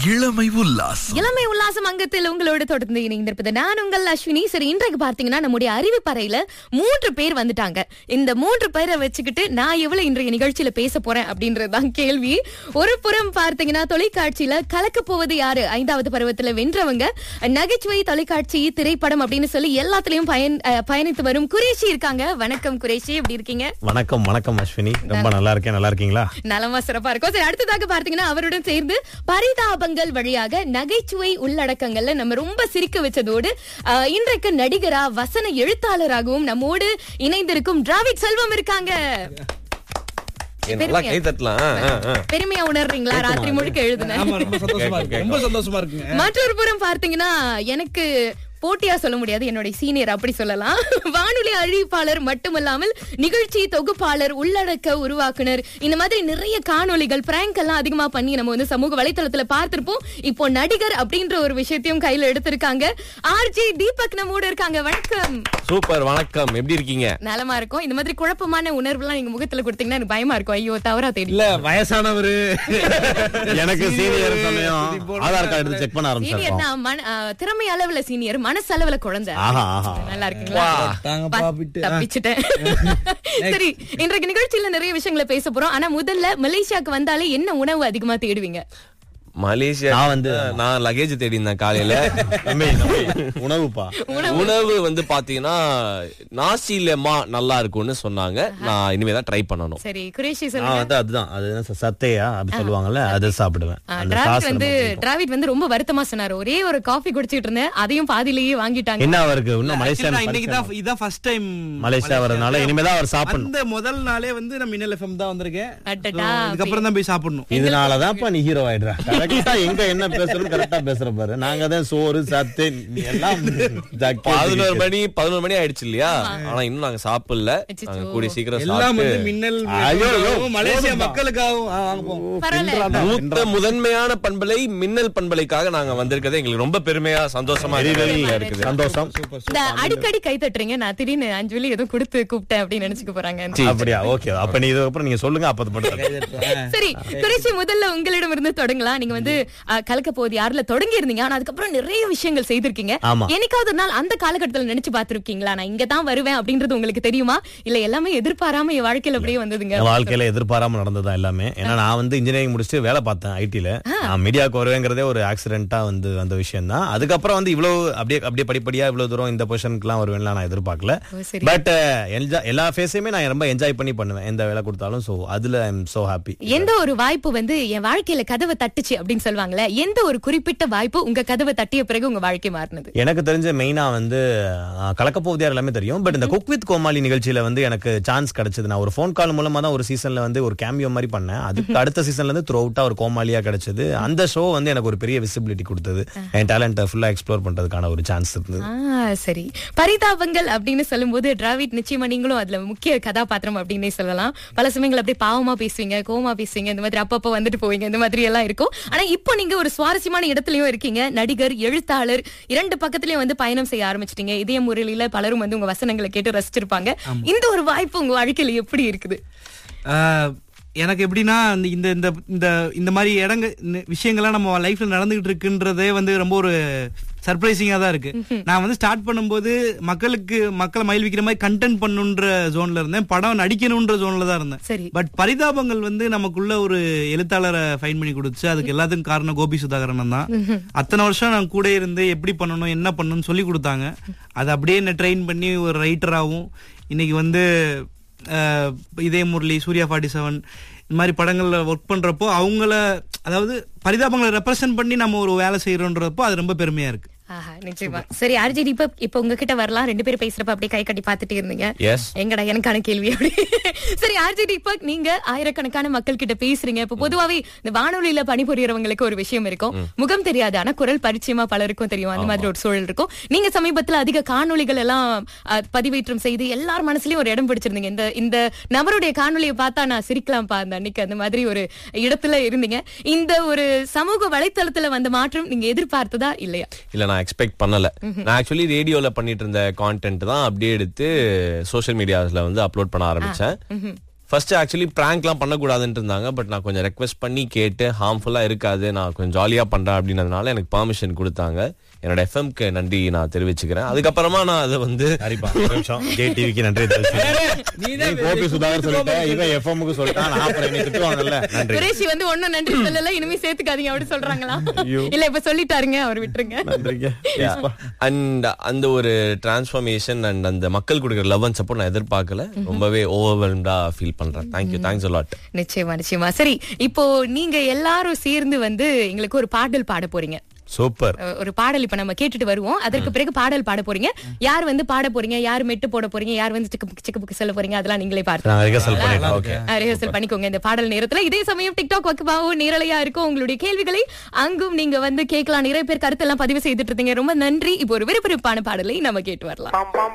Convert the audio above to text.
இளமை உல்லாசம் இளமை உல்லாசம் அங்கத்தில் உங்களோட தொடர்ந்து இணைந்திருப்பது நான் உங்கள் அஸ்வினி சரி இன்றைக்கு பார்த்தீங்கன்னா நம்முடைய அறிவிப்பறையில மூன்று பேர் வந்துட்டாங்க இந்த மூன்று பேரை வச்சுக்கிட்டு நான் எவ்வளவு இன்றைய நிகழ்ச்சியில பேச போறேன் அப்படின்றதுதான் கேள்வி ஒரு புறம் பார்த்தீங்கன்னா தொலைக்காட்சியில கலக்க போவது யாரு ஐந்தாவது பருவத்துல வென்றவங்க நகைச்சுவை தொலைக்காட்சி திரைப்படம் அப்படின்னு சொல்லி எல்லாத்துலயும் பயன் அஹ், பயணித்து வரும் குரேஷி இருக்காங்க வணக்கம் குரேஷி எப்படி இருக்கீங்க வணக்கம் வணக்கம் அஸ்வினி ரொம்ப நல்லா இருக்கேன் நல்லா இருக்கீங்களா நலமா சிறப்பா இருக்கும் சரி அடுத்ததாக பார்த்தீங்கன்னா அவருடன் சேர்ந்து பரிதாபங்கள் வழியாக நகைச்சுவை உள்ளடக்கங்கள்ல நம்ம ரொம்ப சிரிக்க வச்சதோடு ஆஹ், இன்றைக்கு நடிகரா வசன எழுத்தாளராகவும் நம்மோடு இணைந்திருக்கும் டிராவிட் செல்வம் இருக்காங்க ஏ, நல்லா கை தட்டலாம் ஆ, ஆ, ஆ. பெருமையா உணர்றீங்களா ராத்திரி முழுக்க எழுதுன ஆமா ரொம்ப சந்தோஷமா இருக்கு ரொம்ப சந்தோஷமா இருக்குங்க மற்றொரு புறம் பார்த்தீங்கன்னா எனக்கு போட்டியா சொல்ல முடியாது என்னுடைய சீனியர் அப்படி சொல்லலாம் வானொலி அறிவிப்பாளர் மட்டுமல்லாமல் நிகழ்ச்சி தொகுப்பாளர் உள்ளடக்க உருவாக்குனர் இந்த மாதிரி நிறைய காணொளிகள் பிராங்க் எல்லாம் அதிகமா பண்ணி நம்ம வந்து சமூக வலைத்தளத்துல பார்த்திருப்போம் இப்போ நடிகர் அப்படின்ற ஒரு விஷயத்தையும் கையில எடுத்திருக்காங்க ஆர்ஜி தீபக் நம்மோட இருக்காங்க வணக்கம் சூப்பர் வணக்கம் எப்படி இருக்கீங்க நலமா இருக்கும் இந்த மாதிரி குழப்பமான உணர்வுலாம் நீங்க முகத்துல கொடுத்தீங்கன்னா எனக்கு பயமா இருக்கும் ஐயோ தவறா தெரியும் இல்ல வயசானவரு எனக்கு சீனியர் சமயம் ஆதார் கார்டு எடுத்து செக் பண்ண ஆரம்பிச்சிருக்கோம் சீனியர்னா மன- ஆ, திறமை அளவுல சீனியர் மனசளவுல குழந்தை ஆஹா ஆஹா நல்லா இருக்கீங்களா தாங்க பா- பாப்பிட்டு தப்பிச்சிட்டேன் சரி இன்றைக்கு நிகழ்ச்சியில நிறைய விஷயங்களை பேச போறோம் ஆனா முதல்ல மலேசியாக்கு வந்தாலே என்ன உணவு அதிகமா தேடுவீங்க மலேசியா நான் வந்து- நான் லகேஜ் தேடி இருந்தேன் காலையில தம்பி, தம்பி, உணவுப்பா உணவு வந்து பாத்தீங்கன்னா நாசி லெமா நல்லா இருக்கும்னு சொன்னாங்க நான் இனிமே தான் ட்ரை பண்ணணும் சரி குரேஷி நான் சொல்லுங்க வந்து அதுதான் அது என்ன ச- சத்தையா அப்படி சொல்லுவாங்க அது சாப்பிடுவேன் ஆ, அந்த டிராவிட் சாஸ் வந்து டிராவிட் வந்து ரொம்ப வருத்தமா சொன்னாரு ஒரே ஒரு காஃபி குடிச்சிட்டு இருந்தேன் அதையும் பாதியிலேயே வாங்கிட்டாங்க என்ன அவருக்கு இன்னும் மலேசியா Actually, நான் இன்னைக்கு தான் இதான் ஃபர்ஸ்ட் டைம் மலேசியா வரதுனால இனிமேதான் அவர் சாப்பிடணும் அந்த முதல் நாளே வந்து நம்ம மின்னல் எஃப்எம் தான் வந்திருக்கேன் அடடா, So, இதுக்கப்புறம் தான் போய் சாப்பிடணும் இதனாலதான்ப்பா நீ ஹீரோ ஆயிடுற கரெக்டா எங்க என்ன பேசுறோம் கரெக்டா பேசுற பாரு நாங்க தான் சோறு சத்து எல்லாம் ஜக்கி, பதினோரு மணி பதினோரு மணி ஆயிடுச்சு இல்லையா ஆனா இன்னும் நாங்க சாப்பிடல அச்சச்சோ. நாங்க கூடிய சீக்கிரம் எல்லாம் வந்து சாப்பிட்டு மின்னல் ஐயோ, ஐயோ, மலேசியா போதும்பா. மக்களுக்காகவும் ஆ, வாங்க போவோம் பரவாயில்ல மூத்த முதன்மையான பண்பலை மின்னல் பண்பலைக்காக நாங்க வந்திருக்கிறது எங்களுக்கு ரொம்ப பெருமையா சந்தோஷமா Very, very இருக்குது சந்தோஷம் இந்த அடிக்கடி கை தட்டுறீங்க நான் திடீர்னு அஞ்சலி எதுவும் கொடுத்து கூப்பிட்டேன் அப்படின்னு நினைச்சுக்க போறாங்க அப்படியா ஓகே அப்ப நீ இதுக்கப்புறம் நீங்க சொல்லுங்க அப்ப அது மட்டும் சரி குறைச்சி முதல்ல உங்களிடம் இருந்து தொடங்கலாம் நீங்க வந்து அஹ், கலக்க போது யாருல தொடங்கி இருந்தீங்க ஆனா அதுக்கப்புறம் நிறைய விஷயங்கள் செய்திருக்கீங்க ஆமா. என்னைக்காவது ஒரு நாள் அந்த காலகட்டத்துல நினைச்சு பார்த்திருக்கீங்களா நான் இங்க தான் வருவேன் அப்படின்றது உங்களுக்கு தெரியுமா இல்ல எல்லாமே எதிர்பாராம என் வாழ்க்கையில அப்படியே வந்ததுங்க என் வாழ்க்கையில எதிர்பாராம நடந்ததா எல்லாமே ஏன்னா நான் வந்து இன்ஜினியரிங் முடிச்சுட்டு வேலை பார்த்தேன் ஐடில நான் மீடியாவுக்கு வருவேங்கிறதே ஒரு ஆக்சிடென்ட்டா வந்து வந்த விஷயம் தான் அதுக்கப்புறம் வந்து இவ்வளவு அப்படியே அப்படியே படிப்படியா இவ்வளவு தூரம் இந்த பொசிஷனுக்குலாம் வருவேன்லாம் நான் எதிர்பார்க்கல ஓ, சரி. பட் எல்லா ஃபேஸையுமே நான் ரொம்ப என்ஜாய் பண்ணி பண்ணுவேன் எந்த வேலை கொடுத்தாலும் சோ அதுல ஐ எம் சோ ஹாப்பி எந்த ஒரு வாய்ப்பு வந்து என் வாழ்க்கையில கதவை தட்டுச்சு அப்படின்னு சொல்லுவாங்கல்ல எந்த ஒரு குறிப்பிட்ட வாய்ப்பு உங்க கதவை தட்டிய பிறகு உங்க வாழ்க்கை மாறினது எனக்கு தெரிஞ்ச மெயினா வந்து அஹ், கலக்க போவதியார் எல்லாமே தெரியும் பட் இந்த குக் வித் கோமாளி நிகழ்ச்சியில வந்து எனக்கு சான்ஸ் கிடைச்சது நான் ஒரு ஃபோன் கால் மூலமா தான் ஒரு சீசன்ல வந்து ஒரு கேமியோ மாதிரி பண்ணேன் அதுக்கு அடுத்த சீசன்ல இருந்து த்ரூ அவுட்டா ஒரு கோமாளியா கிடைச்சது அந்த ஷோ வந்து எனக்கு ஒரு பெரிய விசிபிலிட்டி கொடுத்தது என் டேலண்ட்டை ஃபுல்லா எக்ஸ்ப்ளோர் பண்றதுக்கான ஒரு சான்ஸ் இருந்தது ஆ சரி பரிதாபங்கள் அப்படின்னு சொல்லும்போது டிராவிட் நிச்சயமா நீங்களும் அதுல முக்கிய கதாபாத்திரம் அப்படின்னே சொல்லலாம் பல சமயங்கள் அப்படியே பாவமா பேசுவீங்க கோவமா பேசுவீங்க இந்த மாதிரி அப்பப்போ வந்துட்டு போவீங்க இந்த மாதிரி எல்லாம் இருக்கும் ஆனா இப்போ நீங்க ஒரு சுவாரஸ்யமான இடத்துலயும் இருக்கீங்க நடிகர் எழுத்தாளர் இரண்டு பக்கத்துலயும் வந்து பயணம் செய்ய ஆரம்பிச்சிட்டீங்க இதே முறையில பலரும் வந்து உங்க வசனங்களை கேட்டு ரசிச்சிருப்பாங்க இந்த ஒரு வாய்ப்பு உங்க வாழ்க்கையில எப்படி இருக்குது ஆஹ், எனக்கு எப்படின்னா இந்த இந்த இந்த இந்த இந்த மாதிரி இடங்க இந்த விஷயங்கள்லாம் நம்ம லைஃப்ல நடந்துகிட்டு இருக்குன்றதே வந்து ரொம்ப ஒரு சர்ப்ரைசிங்கா தான் இருக்கு நான் வந்து ஸ்டார்ட் பண்ணும்போது மக்களுக்கு மக்களை மகிழ்விக்கிற மாதிரி கண்டென்ட் பண்ணுன்ற ஜோன்ல இருந்தேன் படம் நடிக்கணும்ன்ற ஜோன்ல தான் இருந்தேன் சரி பட் பரிதாபங்கள் வந்து நமக்குள்ள ஒரு எழுத்தாளரை ஃபைன் பண்ணி கொடுத்து அதுக்கு எல்லாத்துக்கும் காரணம் கோபி சுதாகரன் தான் அத்தனை வருஷம் நான் கூட இருந்து எப்படி பண்ணணும் என்ன பண்ணணும்னு சொல்லி கொடுத்தாங்க அதை அப்படியே என்ன ட்ரெயின் பண்ணி ஒரு ரைட்டராகவும் இன்னைக்கு வந்து அஹ், இதய முரளி சூர்யா ஃபார்ட்டி செவன் இந்த மாதிரி படங்கள்ல ஒர்க் பண்றப்போ அவங்கள அதாவது பரிதாபங்களை ரெப்ரசென்ட் பண்ணி நம்ம ஒரு வேலை செய்யறோன்றப்போ அது ரொம்ப பெருமையா இருக்கு ஆஹா நிச்சயமா சரி அர்ஜித் இப்ப இப்ப உங்ககிட்ட வரலாம் ரெண்டு பேரும் பேசுறப்ப அப்படியே கை கட்டி பார்த்துட்டே இருந்தீங்க எஸ் எங்கடா எனக்கான கேள்வி அப்படி சரி ஆர்ஜி தீபக் நீங்க ஆயிரக்கணக்கான மக்கள் கிட்ட பேசுறீங்க இப்ப பொதுவாவே இந்த வானொலியில பணிபுரியறவங்களுக்கு ஒரு விஷயம் இருக்கும் முகம் தெரியாது ஆனா குரல் பரிச்சயமா பலருக்கும் தெரியும் அந்த மாதிரி ஒரு சூழல் இருக்கும் நீங்க சமீபத்துல அதிக காணொளிகள் எல்லாம் அஹ், பதிவேற்றம் செய்து எல்லார் மனசுலயும் ஒரு இடம் பிடிச்சிருந்தீங்க இந்த இந்த நபருடைய காணொளியை பார்த்தா நான் சிரிக்கலாம்ப்பா அந்த அன்னைக்கு அந்த மாதிரி ஒரு இடத்துல இருந்தீங்க இந்த ஒரு சமூக வலைத்தளத்துல வந்த மாற்றம் நீங்க எதிர்பார்த்ததா இல்லையா இல்ல நான் எக்ஸ்பெக்ட் பண்ணல நான் ஆக்சுவலி ரேடியோல பண்ணிட்டு இருந்த கான்டென்ட் தான் அப்படியே எடுத்து சோஷியல் மீடியாஸ்ல வந்து அப்லோட் பண்ண ஆரம்பிச்சேன் ஃபர்ஸ்ட் ஆக்சுவலி ப்ராங்க்லாம் பண்ணக்கூடாதுன்னு இருந்தாங்க பட் நான் கொஞ்சம் ரெக்வெஸ்ட் பண்ணி கேட்டு ஹார்ம்ஃபுல்லா இருக்காது நான் கொஞ்சம் ஜாலியா பண்றேன் அப்படின்றதுனால எனக்கு பெர்மிஷன் கொடுத்தாங்க என்னோட எஃப்எம்க்கு நன்றி நான் தெரிவிச்சுக்கிறேன் அதுக்கப்புறமா நான் அதை வந்து சரிப்பா ஒரு நிமிஷம் ஜே டிவிக்கு நன்றி நீ கோபி சுதாகர் சொல்லிட்டேன் இவன் எஃப்எம்க்கு சொல்லிட்டான் நான் அப்புறம் என்னை திட்டுவாங்கல்ல நன்றி குரேஷி வந்து ஒண்ணும் நன்றி சொல்லல இனிமே சேர்த்துக்காதீங்க அப்படி சொல்றாங்களா இல்ல இப்ப சொல்லிட்டாருங்க அவர் விட்டுருங்க நன்றிங்க அண்ட் அந்த ஒரு டிரான்ஸ்ஃபர்மேஷன் அண்ட் அந்த மக்கள் கொடுக்குற லவ் அண்ட் சப்போர்ட் நான் எதிர்பார்க்கல ரொம்பவே ஓவர்வெல்ம்டா ஃபீல் பண்றேன் தேங்க்யூ தேங்க்ஸ் லாட் நிச்சயமா நிச்சயமா சரி இப்போ நீங்க எல்லாரும் சேர்ந்து வந்து எங்களுக்கு ஒரு பாடல் பாட போறீங்க சூப்பர் அஹ் ஒரு பாடல் இப்ப நம்ம கேட்டுட்டு வருவோம் அதற்கு பிறகு பாடல் பாட போறீங்க யார் வந்து பாட போறீங்க யார் மெட்டு போட போறீங்க யார் வந்து சிக்கு புக்கு சிக்கு புக்கு சொல்ல போறீங்க அதெல்லாம் நீங்களே பார்த்து நான் ரிகர்சல் பண்ணிட்டேன் ஓகே ரிஹர்சல் பண்ணிக்கோங்க இந்த பாடல் நேரத்துல இதே சமயம் டிக்டாக் வக்குபாவும் நேரலையா இருக்கும் உங்களுடைய கேள்விகளை அங்கும் நீங்க வந்து கேட்கலாம் நிறைய பேர் கருத்தெல்லாம் பதிவு செய்துட்டு இருந்தீங்க ரொம்ப நன்றி இப்போ ஒரு விறுவிறுப்பான பாடலை நம்ம கேட்டு வரலாம்